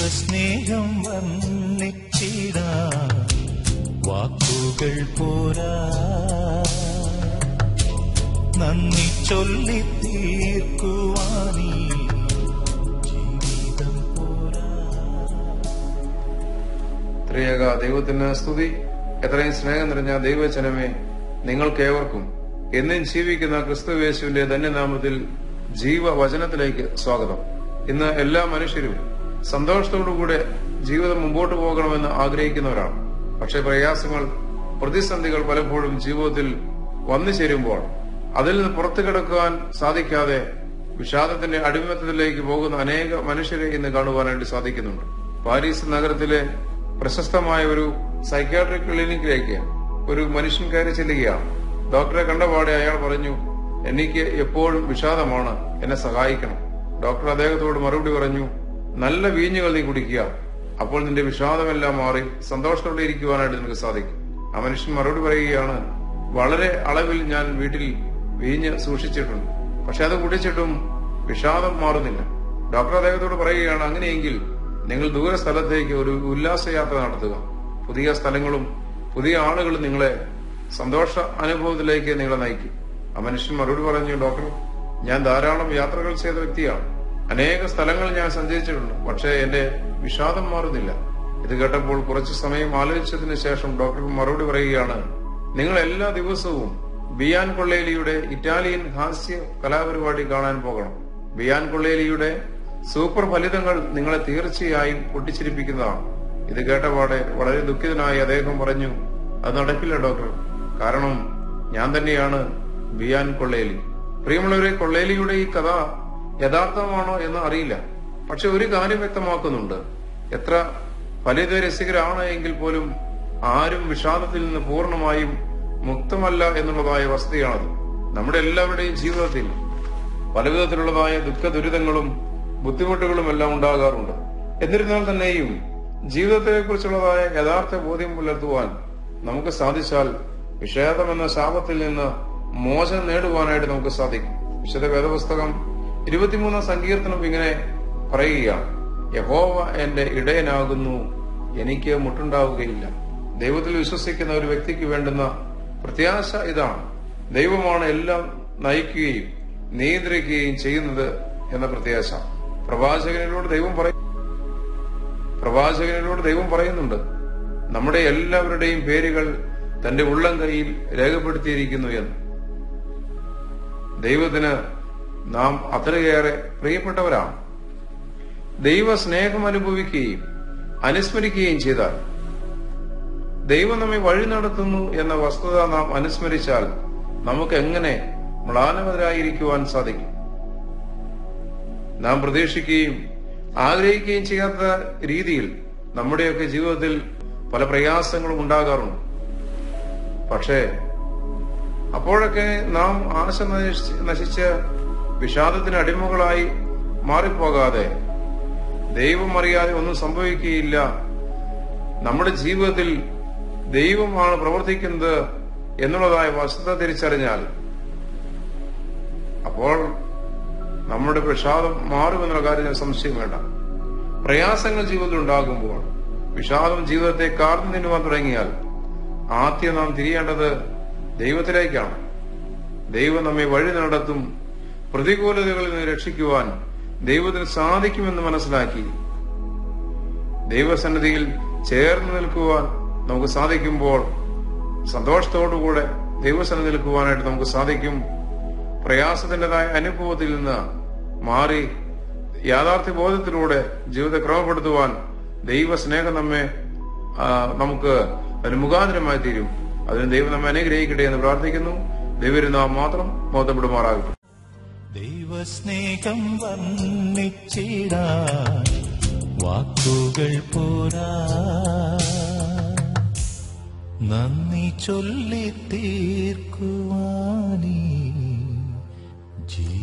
ദൈവസ്നേഹം വർണ്ണിച്ചിടാ വാക്കുകൾ പോരാ നന്ദി ചൊല്ലി തീർക്കുവാനീ ജീവിതം പോരാ ത്രിയേക ദൈവത്തിന് സ്തുതി എത്രയും സ്നേഹം നിറഞ്ഞ ദൈവജനമേ നിങ്ങൾക്കേവർക്കും എന്നും ജീവിക്കുന്ന ക്രിസ്തുവേശുവിന്റെ ധന്യനാമത്തിൽ ജീവവചനത്തിലേക്ക് സ്വാഗതം ഇന്ന് എല്ലാ മനുഷ്യരും സന്തോഷത്തോടുകൂടെ ജീവിതം മുമ്പോട്ട് പോകണമെന്ന് ആഗ്രഹിക്കുന്നവരാണ് പക്ഷെ പ്രയാസങ്ങൾ പ്രതിസന്ധികൾ പലപ്പോഴും ജീവിതത്തിൽ വന്നു ചേരുമ്പോൾ അതിൽ നിന്ന് പുറത്തു കിടക്കുവാൻ സാധിക്കാതെ വിഷാദത്തിന്റെ അടിമത്തത്തിലേക്ക് പോകുന്ന അനേക മനുഷ്യരെ ഇന്ന് കാണുവാനായിട്ട് സാധിക്കുന്നുണ്ട് പാരീസ് നഗരത്തിലെ പ്രശസ്തമായ ഒരു സൈക്യാട്രിക് ക്ലിനിക്കിലേക്ക് ഒരു മനുഷ്യൻ കയറി ചെല്ലുകയാണ് ഡോക്ടറെ കണ്ടപാടെ അയാൾ പറഞ്ഞു എനിക്ക് എപ്പോഴും വിഷാദമാണ് എന്നെ സഹായിക്കണം ഡോക്ടർ അദ്ദേഹത്തോട് മറുപടി പറഞ്ഞു നല്ല വീഞ്ഞുകൾ നീ കുടിക്കുക അപ്പോൾ നിന്റെ വിഷാദമെല്ലാം മാറി സന്തോഷത്തോടെ ഇരിക്കുവാനായിട്ട് നിനക്ക് സാധിക്കും ആ മനുഷ്യൻ മറുപടി പറയുകയാണ് വളരെ അളവിൽ ഞാൻ വീട്ടിൽ വീഞ്ഞ് സൂക്ഷിച്ചിട്ടുണ്ട് പക്ഷെ അത് കുടിച്ചിട്ടും വിഷാദം മാറുന്നില്ല ഡോക്ടർ അദ്ദേഹത്തോട് പറയുകയാണ് അങ്ങനെയെങ്കിൽ നിങ്ങൾ ദൂര സ്ഥലത്തേക്ക് ഒരു ഉല്ലാസയാത്ര നടത്തുക പുതിയ സ്ഥലങ്ങളും പുതിയ ആളുകളും നിങ്ങളെ സന്തോഷ അനുഭവത്തിലേക്ക് നിങ്ങളെ നയിക്കും ആ മനുഷ്യൻ മറുപടി പറഞ്ഞു ഡോക്ടർ ഞാൻ ധാരാളം യാത്രകൾ ചെയ്ത വ്യക്തിയാണ് അനേക സ്ഥലങ്ങൾ ഞാൻ സഞ്ചരിച്ചിട്ടുണ്ട് പക്ഷേ എന്റെ വിഷാദം മാറുന്നില്ല ഇത് കേട്ടപ്പോൾ കുറച്ചു സമയം ആലോചിച്ചതിന് ശേഷം ഡോക്ടർ മറുപടി പറയുകയാണ് നിങ്ങൾ എല്ലാ ദിവസവും ബിയാൻ കൊള്ളേലിയുടെ ഇറ്റാലിയൻ ഹാസ്യ കലാപരിപാടി കാണാൻ പോകണം ബിയാൻ കൊള്ളേലിയുടെ സൂപ്പർ ഫലിതങ്ങൾ നിങ്ങളെ തീർച്ചയായും പൊട്ടിച്ചിരിപ്പിക്കുന്നതാണ് ഇത് കേട്ടപാടെ വളരെ ദുഃഖിതനായി അദ്ദേഹം പറഞ്ഞു അത് നടക്കില്ല ഡോക്ടർ കാരണം ഞാൻ തന്നെയാണ് ബിയാൻ കൊള്ളേലി പ്രിയമുള്ളവരെ കൊള്ളേലിയുടെ ഈ കഥ യഥാർത്ഥമാണോ എന്ന് അറിയില്ല പക്ഷെ ഒരു കാര്യം വ്യക്തമാക്കുന്നുണ്ട് എത്ര ഫലിത രസികരാണ് എങ്കിൽ പോലും ആരും വിഷാദത്തിൽ നിന്ന് പൂർണ്ണമായും മുക്തമല്ല എന്നുള്ളതായ വസ്തുതയാണത് നമ്മുടെ എല്ലാവരുടെയും ജീവിതത്തിൽ പലവിധത്തിലുള്ളതായ ദുഃഖ ദുരിതങ്ങളും ബുദ്ധിമുട്ടുകളും എല്ലാം ഉണ്ടാകാറുണ്ട് എന്നിരുന്നാൽ തന്നെയും ജീവിതത്തെ കുറിച്ചുള്ളതായ യഥാർത്ഥ ബോധ്യം പുലർത്തുവാൻ നമുക്ക് സാധിച്ചാൽ വിഷാദം എന്ന ശാപത്തിൽ നിന്ന് മോചനം നേടുവാനായിട്ട് നമുക്ക് സാധിക്കും വിശുദ്ധ വേദപുസ്തകം ഇരുപത്തിമൂന്നാം സങ്കീർത്തനം ഇങ്ങനെ പറയുകയാണ് യഹോവ എന്റെ ഇടയനാകുന്നു എനിക്ക് മുട്ടുണ്ടാവുകയില്ല ദൈവത്തിൽ വിശ്വസിക്കുന്ന ഒരു വ്യക്തിക്ക് വേണ്ടുന്ന പ്രത്യാശ ഇതാണ് ദൈവമാണ് എല്ലാം നയിക്കുകയും നിയന്ത്രിക്കുകയും ചെയ്യുന്നത് എന്ന പ്രത്യാശ പ്രവാചകനിലൂടെ ദൈവം പറയും പ്രവാചകനിലൂടെ ദൈവം പറയുന്നുണ്ട് നമ്മുടെ എല്ലാവരുടെയും പേരുകൾ തന്റെ ഉള്ളം കൈയിൽ രേഖപ്പെടുത്തിയിരിക്കുന്നു എന്ന് ദൈവത്തിന് നാം അത്രയേറെ പ്രിയപ്പെട്ടവരാണ് ദൈവ സ്നേഹം അനുഭവിക്കുകയും അനുസ്മരിക്കുകയും ചെയ്താൽ ദൈവം നമ്മെ വഴി നടത്തുന്നു എന്ന വസ്തുത നാം അനുസ്മരിച്ചാൽ നമുക്ക് എങ്ങനെ മ്ലാനവരായിരിക്കുവാൻ സാധിക്കും നാം പ്രതീക്ഷിക്കുകയും ആഗ്രഹിക്കുകയും ചെയ്യാത്ത രീതിയിൽ നമ്മുടെയൊക്കെ ജീവിതത്തിൽ പല പ്രയാസങ്ങളും ഉണ്ടാകാറുണ്ട് പക്ഷേ അപ്പോഴൊക്കെ നാം ആശ നശിച്ച് നശിച്ച് വിഷാദത്തിന് അടിമകളായി മാറിപ്പോകാതെ ദൈവം അറിയാതെ ഒന്നും സംഭവിക്കുകയില്ല നമ്മുടെ ജീവിതത്തിൽ ദൈവമാണ് പ്രവർത്തിക്കുന്നത് എന്നുള്ളതായ വസ്തുത തിരിച്ചറിഞ്ഞാൽ അപ്പോൾ നമ്മുടെ വിഷാദം മാറുമെന്നുള്ള കാര്യം സംശയം വേണ്ട പ്രയാസങ്ങൾ ജീവിതത്തിൽ ഉണ്ടാകുമ്പോൾ വിഷാദം ജീവിതത്തെ കാർന്നു തിന്നുവാൻ തുടങ്ങിയാൽ ആദ്യം നാം തിരിയേണ്ടത് ദൈവത്തിലേക്കാണ് ദൈവം നമ്മെ വഴി നടത്തും പ്രതികൂലതകളിൽ നിന്ന് രക്ഷിക്കുവാൻ ദൈവത്തിന് സാധിക്കുമെന്ന് മനസ്സിലാക്കി ദൈവസന്നിധിയിൽ ചേർന്ന് നിൽക്കുവാൻ നമുക്ക് സാധിക്കുമ്പോൾ സന്തോഷത്തോടുകൂടെ ദൈവസന്നിധി നിൽക്കുവാനായിട്ട് നമുക്ക് സാധിക്കും പ്രയാസത്തിൻ്റെതായ അനുഭവത്തിൽ നിന്ന് മാറി യാഥാർത്ഥ്യ ബോധത്തിലൂടെ ജീവിതത്തെ ക്രമപ്പെടുത്തുവാൻ ദൈവ സ്നേഹം നമ്മെ ആ, നമുക്ക് ഒരു മുഖാന്തരമായി തീരും അതിന് ദൈവം നമ്മെ അനുഗ്രഹിക്കട്ടെ എന്ന് പ്രാർത്ഥിക്കുന്നു ദൈവരുന്നാം മാത്രം ബോധപ്പെടുമാറാകട്ടെ ദൈവസ്നേഹം വർണ്ണിച്ചിടാ വാക്കുകൾ പോരാ നന്ദി ചൊല്ലി തീർക്കുവാനീ ജീ